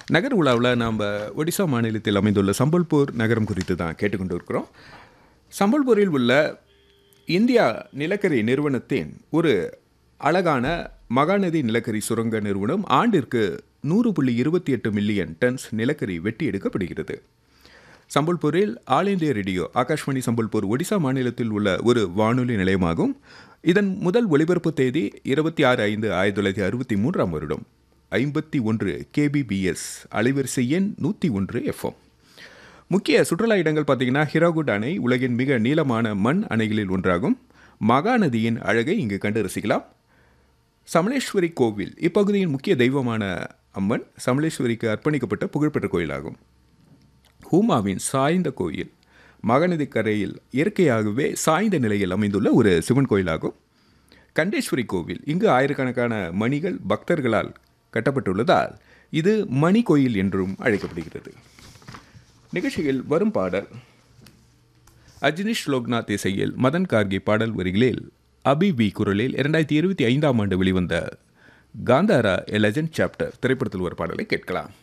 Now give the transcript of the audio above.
நகர் உலாவில் நாம் ஒடிசா மாநிலத்தில் அமைந்துள்ள சம்பல்பூர் நகரம் குறித்து தான் கேட்டுக்கொண்டு இருக்கிறோம் சம்பல்பூரில் உள்ள இந்தியா நிலக்கரி நிறுவனத்தின் ஒரு அழகான மகாநதி நிலக்கரி சுரங்க நிறுவனம் ஆண்டிற்கு நூறு புள்ளி இருபத்தி எட்டு மில்லியன் டன்ஸ் நிலக்கரி வெட்டி எடுக்கப்படுகிறது சம்பல்பூரில் All India Radio Akashvani Sambalpur Odisha மாநிலத்தில் உள்ள ஒரு வானொலி நிலையமாகும் இதன் முதல் ஒலிபரப்பு தேதி இருபத்தி ஆறு ஐந்து ஆயிரத்தி தொள்ளாயிரத்தி அறுபத்தி மூன்றாம் வருடம் ஐம்பத்தி ஒன்று கேபிபிஎஸ் அலைவரிசை எண் நூற்றி ஒன்று எஃப்எம் முக்கிய சுற்றுலா இடங்கள் பார்த்தீங்கன்னா ஹிராகுட் அணை உலகின் மிக நீளமான மண் அணைகளில் ஒன்றாகும் மகாநதியின் அழகை இங்கு கண்டு ரசிக்கலாம் சமலேஸ்வரி கோவில் இப்பகுதியின் முக்கிய தெய்வமான அம்மன் சமலேஸ்வரிக்கு அர்ப்பணிக்கப்பட்ட புகழ்பெற்ற கோயிலாகும் ஹூமாவின் சாய்ந்த கோயில் மகநதி கரையில் இயற்கையாகவே சாய்ந்த நிலையில் அமைந்துள்ள ஒரு சிவன் கோயிலாகும் கண்டேஸ்வரி கோவில் இங்கு ஆயிரக்கணக்கான மணிகள் பக்தர்களால் கட்டப்பட்டுள்ளதால் இது மணி கோயில் என்றும் அழைக்கப்படுகிறது நிகழ்ச்சியில் வரும் பாடல் அஜினிஷ் லோக்நாத் இசையில் மதன் கார்கே பாடல் வரிகளில் அபி வி குரலில் இரண்டாயிரத்தி இருபத்தி ஐந்தாம் ஆண்டு வெளிவந்த காந்தாரா எ லெஜண்ட் சாப்டர் திரைப்படத்தில் ஒரு பாடலை கேட்கலாம்